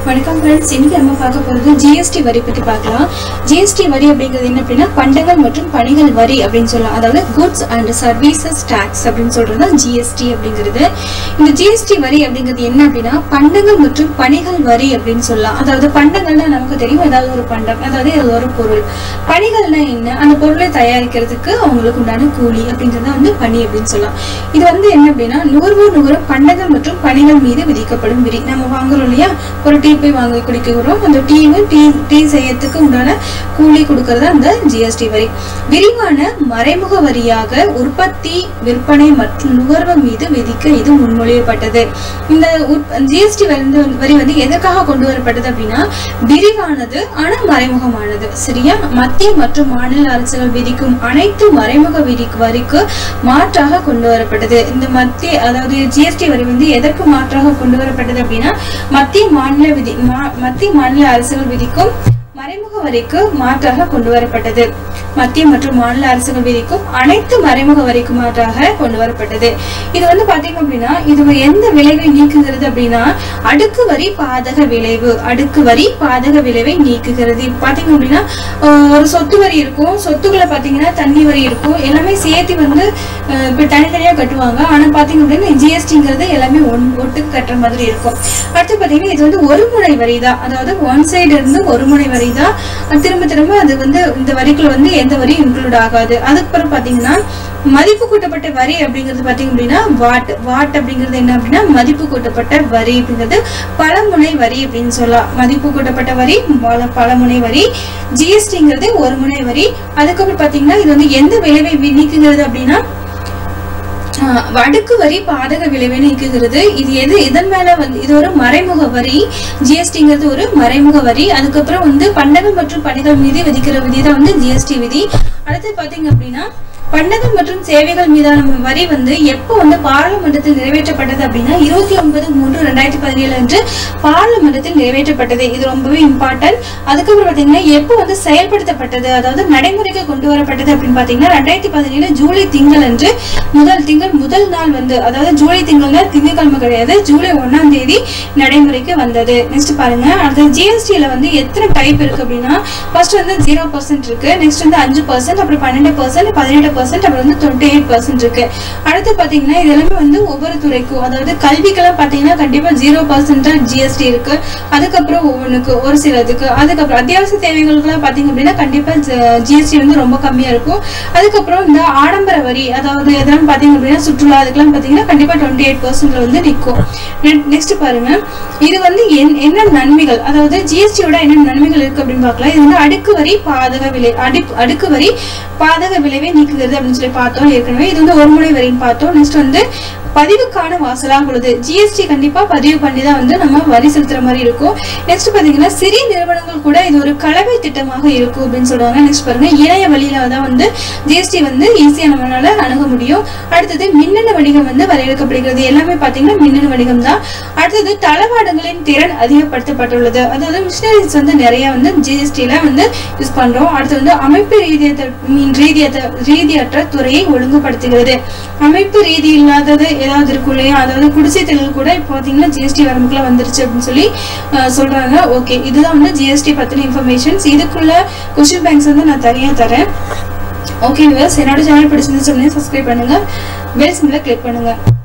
வணக்கம் ஃப்ரெண்ட்ஸ் இன்னைக்கு நம்ம பார்க்க போகிறது ஜிஎஸ்டி வரி பற்றி பார்க்கலாம் ஜிஎஸ்டி வரி அப்படிங்கிறது என்ன அப்படின்னா பண்டங்கள் மற்றும் பணிகள் வரி அப்படின்னு சொல்லலாம் அதாவது குட்ஸ் அண்ட் சர்வீசஸ் டேக்ஸ் அப்படின்னு சொல்றது தான் ஜிஎஸ்டி அப்படிங்கிறது இந்த ஜிஎஸ்டி வரி அப்படிங்கிறது என்ன அப்படின்னா பண்டங்கள் மற்றும் பணிகள் வரி அப்படின்னு சொல்லலாம் அதாவது பண்டங்கள்னா நமக்கு தெரியும் ஏதாவது ஒரு பண்டம் அதாவது ஏதாவது ஒரு பொருள் பணிகள்னா என்ன அந்த பொருளை தயாரிக்கிறதுக்கு அவங்களுக்கு உண்டான கூலி அப்படிங்கிறத வந்து பணி அப்படின்னு சொல்லலாம் இது வந்து என்ன அப்படின்னா நுகர்வோர் நுகரும் பண்டங்கள் மற்றும் பணிகள் மீது விதிக்கப்படும் வரி நம்ம வாங்குறோம் இல்லையா ஒரு டீ போய் வாங்கி குடிக்கிறோம் அந்த டீவும் டீ டீ செய்யறதுக்கு உண்டான கூலி கொடுக்கறது அந்த ஜிஎஸ்டி வரி விரிவான மறைமுக வரியாக உற்பத்தி விற்பனை மற்றும் நுகர்வு மீது விதிக்க இது முன்மொழியப்பட்டது இந்த ஜிஎஸ்டி வந்து வரி வந்து எதற்காக கொண்டு வரப்பட்டது அப்படின்னா விரிவானது ஆனா மறைமுகமானது சரியா மத்திய மற்றும் மாநில அரசுகள் விதிக்கும் அனைத்து மறைமுக விதி வரிக்கு மாற்றாக கொண்டு வரப்பட்டது இந்த மத்திய அதாவது ஜிஎஸ்டி வரி வந்து எதற்கு மாற்றாக கொண்டு வரப்பட்டது அப்படின்னா மத்திய மாநில விதி மா- மத்திய மாநில அரசுகள் விதிக்கும் மறைமுக வரிக்கு மாற்றாக கொண்டு வரப்பட்டது மத்திய மற்றும் மாநில அரசுகள் விதிக்கும் அனைத்து மறைமுக வரிக்கு மாற்றாக கொண்டு வரப்பட்டது இது வந்து பாத்தீங்க அப்படின்னா இது ஒரு எந்த விளைவை நீக்குகிறது அப்படின்னா அடுக்கு வரி பாதக விளைவு அடுக்கு வரி பாதக விளைவை நீக்குகிறது இப்ப பாத்தீங்க அப்படின்னா ஆஹ் ஒரு சொத்து வரி இருக்கும் சொத்துக்களை பாத்தீங்கன்னா தண்ணி வரி இருக்கும் எல்லாமே சேர்த்து வந்து ஆஹ் இப்ப தனித்தனியா கட்டுவாங்க ஆனா பாத்தீங்க அப்படின்னா ஜிஎஸ்டிங்கிறது எல்லாமே ஒன் ஒட்டுக்கு கட்டுற மாதிரி இருக்கும் அடுத்து பாத்தீங்கன்னா இது வந்து ஒரு முனை வரி தான் அதாவது ஒன் சைடு இருந்து ஒரு முனை வரி தான் திரும்ப திரும்ப அது வந்து இந்த வரிக்குள்ள வந்து எந்த வரியும் இன்க்ளூட் ஆகாது அதுக்கப்புறம் பாத்தீங்கன்னா மதிப்பு கூட்டப்பட்ட வரி அப்படிங்கிறது பாத்தீங்க அப்படின்னா வாட் வாட் அப்படிங்கிறது என்ன அப்படின்னா மதிப்பு கூட்டப்பட்ட வரி அப்படிங்கிறது பலமுனை வரி அப்படின்னு சொல்லலாம் மதிப்பு கூட்டப்பட்ட வரி பல பலமுனை வரி ஜிஎஸ்டிங்கிறது ஒரு முனை வரி அதுக்கப்புறம் பாத்தீங்கன்னா இது வந்து எந்த விளைவை வி- நீக்குகிறது அப்படின்னா ஆஹ் அடுக்கு வரி பாதக விளைவை நீக்குகிறது இது எது இதன் மேல வந்து இது ஒரு மறைமுக வரி ஜிஎஸ்டிங்கிறது ஒரு மறைமுக வரி அதுக்கப்புறம் வந்து பண்டங்கள் மற்றும் பணிகள் மீது விதிக்கிற விதி தான் வந்து ஜிஎஸ்டி விதி அடுத்து பாத்தீங்க அப்படின்னா பண்டங்கள் மற்றும் சேவைகள் மீதான வரி வந்து எப்போ வந்து பாராளுமன்றத்தில் நிறைவேற்றப்பட்டது அப்படின்னா இருபத்தி ஒன்பது மூன்று ரெண்டாயிரத்தி பதினேழு அன்று பாராளுமன்றத்தில் நிறைவேற்றப்பட்டது இது ரொம்பவே இம்பார்ட்டன்ட் அதுக்கப்புறம் பாத்தீங்கன்னா எப்போ வந்து செயல்படுத்தப்பட்டது அதாவது நடைமுறைக்கு கொண்டு வரப்பட்டது அப்படின்னு பாத்தீங்கன்னா ரெண்டாயிரத்தி பதினேழு ஜூலை திங்கள் அன்று முதல் திங்கள் முதல் நாள் வந்து அதாவது ஜூலை திங்கள்ல திங்கட்கிழமை கிடையாது ஜூலை ஒண்ணாம் தேதி நடைமுறைக்கு வந்தது நெக்ஸ்ட் பாருங்க அடுத்து ஜிஎஸ்டியில வந்து எத்தனை டைப் இருக்கு அப்படின்னா ஃபர்ஸ்ட் வந்து ஜீரோ பர்சன்ட் இருக்கு நெக்ஸ்ட் வந்து அஞ்சு பர்சன்ட் அப்புறம் பன்னெண்டு பர்சன்ட் பதினெட்டு பர்சன்ட் அப்புறம் வந்து டுவெண்ட்டி எயிட் பர்சன்ட் இருக்கு அடுத்து பாத்தீங்கன்னா இது எல்லாமே வந்து ஒவ்வொரு துறைக்கும் அதாவது கல்விக்கெல்லாம் பாத்தீங்கன்னா கண்டிப்பா ஜீரோ பர்சன்டா ஜிஎஸ்டி இருக்கு அதுக்கப்புறம் ஒவ்வொன்றுக்கு ஒரு சிலதுக்கு அதுக்கப்புறம் அத்தியாவசிய தேவைகளுக்குலாம் பாத்தீங்க அப்படின்னா கண்டிப்பா ஜிஎஸ்டி வந்து ரொம்ப கம்மியா இருக்கும் அதுக்கப்புறம் இந்த ஆடம்பர வரி அதாவது எதெல்லாம் பாத்தீங்க அப்படின்னா சுற்றுலா அதுக்கெல்லாம் பாத்தீங்கன்னா கண்டிப்பா டுவெண்ட்டி எயிட் பர்சன்ட்ல வந்து நிற்கும் நெக்ஸ்ட் பாருங்க இது வந்து என்- என்ன நன்மைகள் அதாவது ஜிஎஸ்டியோட என்ன நன்மைகள் இருக்கு அப்படின்னு பார்க்கலாம் இது வந்து அடுக்கு வரி பாதக விலை அடுக்கு அடுக்கு வரி பாதக விளைவை நீக்குகிறது அப்படின்னு சொல்லி பார்த்தோம் ஏற்கனவே இது வந்து ஒரு முறை வரின்னு பார்த்தோம் நெக்ஸ்ட் வந்து பதிவுக்கான வாசலாக உள்ளது ஜிஎஸ்டி கண்டிப்பா பதிவு பண்ணி தான் வந்து நம்ம வரி செலுத்துற மாதிரி இருக்கும் நெக்ஸ்ட் பாத்தீங்கன்னா சிறிய நிறுவனங்கள் கூட இது ஒரு கலவை திட்டமாக இருக்கும் அப்படின்னு சொல்றாங்க நெக்ஸ்ட் பாருங்க இணைய வழியில தான் வந்து ஜிஎஸ்டி வந்து ஈஸியா நம்மளால அணுக முடியும் அடுத்தது மின்னணு வணிகம் வந்து வரையறுக்கப்படுகிறது எல்லாமே பாத்தீங்கன்னா மின்னணு வணிகம் தான் அடுத்தது தளவாடங்களின் திறன் அதிகப்படுத்தப்பட்டுள்ளது அதாவது மிஷினரிஸ் வந்து நிறைய வந்து ஜிஎஸ்டில வந்து யூஸ் பண்றோம் அடுத்து வந்து அமைப்பு ரீதியற்ற மீன் ரீதியற்ற ரீதியற்ற துறையை ஒழுங்குபடுத்துகிறது அமைப்பு ரீதி இல்லாதது ஏதாவது இருக்கும் இல்லையா அதாவது குடிசை தொழில் கூட இப்போ பார்த்தீங்கன்னா ஜிஎஸ்டி வரம்புக்குள்ள வந்துருச்சு அப்படின்னு சொல்லி அஹ், சொல்றாங்க ஓகே இதுதான் வந்து ஜிஎஸ்டி பத்தின இன்ஃபர்மேஷன்ஸ் இதுக்குள்ள கொஸ்டின் பேங்க்ஸ் வந்து நான் தனியா தரேன் ஓகே விவர்ஸ் என்னோட சேனல் பிடிச்சிருந்து சொல்லி சப்ஸ்கிரைப் பண்ணுங்க பெல் சிம்பிளை கிளிக் பண்ணுங்க